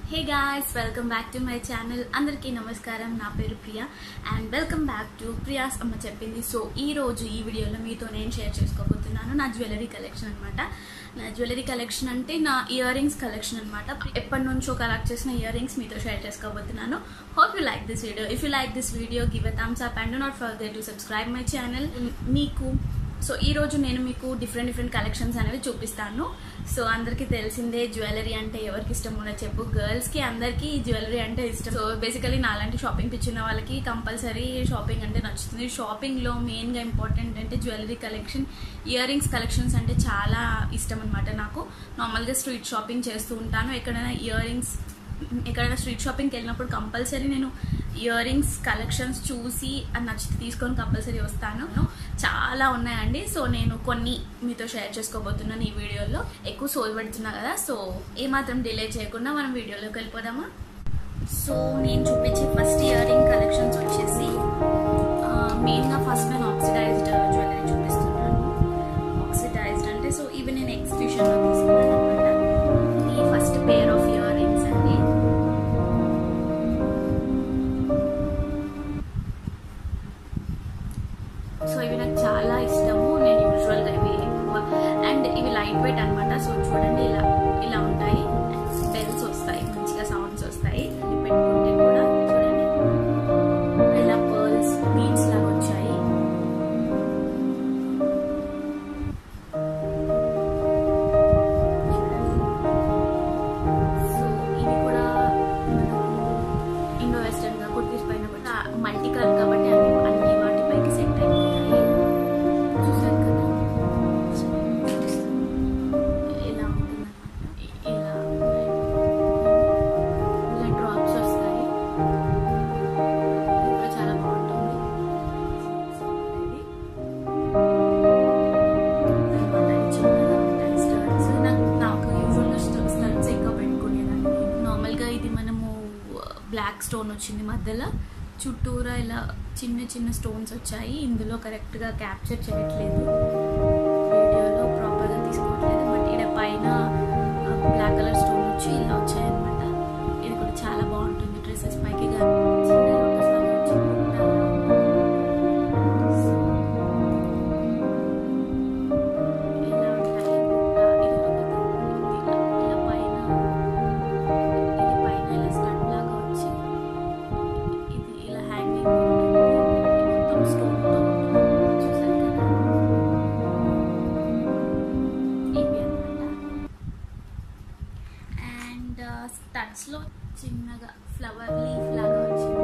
hey guys welcome back to my channel అందరికీ నమస్కారం నా పేరు Priya and welcome back to Priya's అమ్మ చెప్పింది సో ఈ రోజు ఈ వీడియోలో మీతో నేను షేర్ చేసుకోబోతున్నాను నా జ్యువెలరీ కలెక్షన్ అనమాట నా జ్యువెలరీ కలెక్షన్ అంటే నా ఇయర్ రింగ్స్ కలెక్షన్ అనమాట ఎప్పటి నుంచో కలెక్ట్ చేసిన ఇయర్ రింగ్స్ మీతో షేర్ చేసుకోబోతున్నాను hope you like this video if you like this video give a thumbs up and not forget to subscribe my channel మీకు సో ఈ రోజు నేను మీకు డిఫరెంట్ డిఫరెంట్ కలెక్షన్స్ అనేవి చూపిస్తాను సో అందరికీ తెలిసిందే జ్యువెలరీ అంటే ఎవరికి ఇష్టం ఉండదు చెప్పు గర్ల్స్ కి అందరికీ జ్యువెలరీ అంటే ఇష్టం సో బేసికలీ నాలాంటి షాపింగ్ పిచ్చిన వాళ్ళకి కంపల్సరీ షాపింగ్ అంటే నచ్చుతుంది షాపింగ్ లో మెయిన్ గా ఇంపార్టెంట్ అంటే jewellery collection ear rings collections అంటే చాలా ఇష్టం అనమాట నాకు నార్మల్ గా స్ట్రీట్ షాపింగ్ చేస్తూ ఉంటాను ఎక్కడైనా ఇయర్ రింగ్స్ ఎక్కడైనా స్ట్రీట్ షాపింగ్కి వెళ్ళినప్పుడు కంపల్సరీ నేను ఇయర్ రింగ్స్ కలెక్షన్స్ చూసి అది నచ్చితే తీసుకొని కంపల్సరీ వస్తాను చాలా ఉన్నాయండి సో నేను కొన్ని మీతో షేర్ చేసుకోబోతున్నాను ఈ వీడియోలో ఎక్కువ సోల్ పెడుతున్నా కదా సో ఏమాత్రం డిలే చేయకుండా మనం వీడియోలోకి వెళ్ళిపోదామా సో నేను చూపించే ఫస్ట్ ఇయర్ రింగ్ కలెక్షన్స్ వచ్చేసి మెయిన్గా ఫస్ట్ నేను ఆక్సిడైజ్డ్ జ్యువెలరీ చూపిస్తున్నాను ఆక్సిడైజ్డ్ అంటే సో ఇవి నేను ఎగ్జిబిషన్లో తీసుకున్నాను అనమాట ఈ first pair of ear rings అండి సో ఇవి నాకు చాలా ఇష్టము నేను యూజువల్గా ఇవి ఎక్కువ అండ్ ఇవి లైట్ వెయిట్ అనమాట సో చూడండి ఇలా ఇలా ఉంటాయి బెల్స్ వస్తాయి మంచిగా సౌండ్స్ వస్తాయి ఇవి పెట్టుకుంటే కూడా చూడండి ఇలా పర్ల్స్ బీడ్స్ లాగా వచ్చాయి సో ఇది కూడా మనకు ఇండో వెస్టర్న్ గా కుర్తీస్ పైన కూడా మల్టీ కలర్ కాబట్టి అన్ని అన్ని వాటిపైకి సెట్ అయిపోతాయి చూసారు కదా ఇలా ఉంటుందన్నమాట ఇలా ఇలా డ్రాప్స్ వస్తాయి ఇది కూడా చాలా బాగుంటుంది సో ఇది అన్నమాట ఇది చిన్నగా ఉంటాయి స్టర్ట్స్ నాకు నాకు యూజువల్గా స్టర్ట్స్ ఎక్కువ పెట్టుకునేదాన్ని నార్మల్గా ఇది మనము బ్లాక్ స్టోన్ వచ్చింది మధ్యలో చుట్టూరా ఇలా చిన్న చిన్న స్టోన్స్ వచ్చాయి ఇందులో కరెక్ట్గా క్యాప్చర్ చేయట్లేదు వీడియోలో ప్రాపర్గా తీసుకోవట్లేదు బట్ ఇక్కడ పైన బ్లాక్ కలర్ స్టోన్ వచ్చి ఇలా వచ్చాయన్నమాట ఇది కూడా చాలా బాగుంటుంది డ్రెస్సెస్ పైకి కానీ చిన్న లోటస్ లాగా వచ్చి బుట్ట సో ఇలా ఉంటాయి బుట్ట ఇది ఒక ఇలా ఇలా పైన ఇది పైన ఇలా స్టడ్ లాగా వచ్చి ఇది ఇలా హ్యాంగింగ్ మొత్తం స్టోన్ తో చూసారు కదా ఇవి అన్నమాట అండ్ స్టడ్స్ లో చిన్నగా ఫ్లవర్ లీఫ్ లాగా వచ్చింది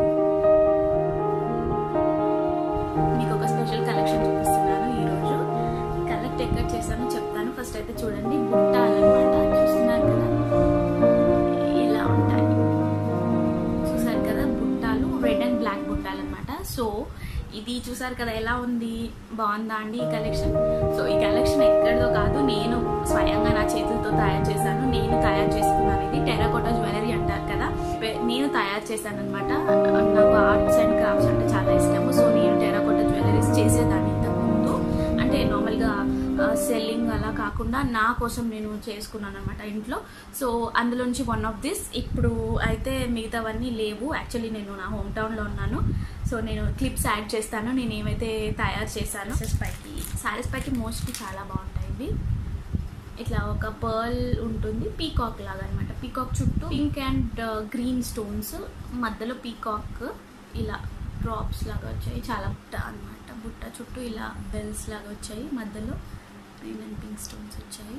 మీకు ఒక స్పెషల్ కలెక్షన్ చూపిస్తున్నాను ఈ రోజు కలెక్ట్ ఎక్కడ చేశానో చెప్తాను ఫస్ట్ అయితే చూడండి బుట్టాలన్నమాట చూస్తున్నారు కదా ఇలా ఉంటాయి చూసారు కదా బుట్టాలు రెడ్ అండ్ బ్లాక్ బుట్టాలు అనమాట సో ఇది చూసారు కదా ఎలా ఉంది బాగుందా అండి ఈ కలెక్షన్ సో ఈ కలెక్షన్ ఎక్కడిదో కాదు నేను స్వయంగా నా చేతులతో తయారు చేశాను నేను తయారు చేసుకున్నాను ఇది టెరాకోటా జ్యువెలరీ అంటారు కదా వే- నేను తయారు చేశాను అనమాట నాకు ఆర్ట్స్ అండ్ క్రాఫ్ట్స్ అంటే చాలా ఇష్టము సో నేను టెరాకోటా జ్యువెలరీస్ చేసేదాన్ని ఇంతకుముందు అంటే నార్మల్గా సెల్లింగ్ అలా కాకుండా నా కోసం నేను చేసుకున్నాను అనమాట ఇంట్లో సో అందులోంచి వన్ ఆఫ్ దిస్ ఇప్పుడు అయితే మిగతావన్నీ లేవు యాక్చువల్లీ నేను నా హోమ్ టౌన్లో ఉన్నాను సో నేను క్లిప్స్ యాడ్ చేస్తాను నేను ఏమైతే తయారు చేశాను సారీస్ పైకి సారీస్ పైకి మోస్ట్లీ చాలా బాగుంటాయి ఇవి ఇట్లా ఒక పర్ల్ ఉంటుంది పీకాక్ లాగా అనమాట పీకాక్ చుట్టూ పింక్ అండ్ గ్రీన్ స్టోన్స్ మధ్యలో పీకాక్ ఇలా డ్రాప్స్ లాగా వచ్చాయి చాలా బుట్ట అనమాట బుట్ట చుట్టూ ఇలా బెల్స్ లాగా వచ్చాయి మధ్యలో గ్రీన్ అండ్ పింక్ స్టోన్స్ వచ్చాయి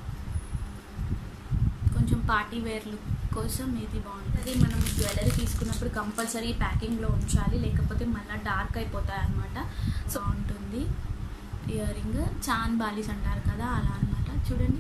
కొంచెం పార్టీ వేర్ లుక్ కోసం ఇది బాగుంటుంది మనం జ్యువెలరీ తీసుకున్నప్పుడు కంపల్సరీ ప్యాకింగ్లో ఉంచాలి లేకపోతే మళ్ళీ డార్క్ అయిపోతాయి అనమాట సో ఉంటుంది ఇయర్ రింగ్ చాన్ బాలీస్ అంటారు కదా అలా అనమాట చూడండి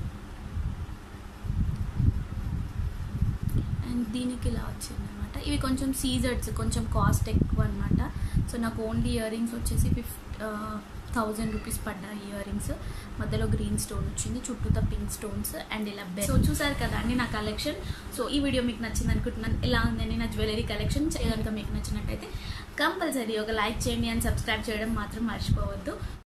అండ్ దీనికి ఇలా వచ్చింది అనమాట ఇవి కొంచెం సీజర్డ్స్ కొంచెం కాస్ట్ ఎక్కువ అనమాట సో నాకు ఓన్లీ ఇయర్ రింగ్స్ వచ్చేసి ఫిఫ్ థౌజండ్ రూపీస్ పడ్డాయి ఇయర్ రింగ్స్ మధ్యలో గ్రీన్ స్టోన్ వచ్చింది చుట్టూతా పింక్ స్టోన్స్ అండ్ ఇలా బెల్ సో చూసారు కదా అండి నా కలెక్షన్ సో ఈ వీడియో మీకు నచ్చింది అనుకుంటున్నాను ఎలా ఉందని నా జ్యువెలరీ కలెక్షన్ కనుక మీకు నచ్చినట్టయితే కంపల్సరీ ఒక లైక్ చేయండి అండ్ సబ్స్క్రైబ్ చేయడం మాత్రం మర్చిపోవద్దు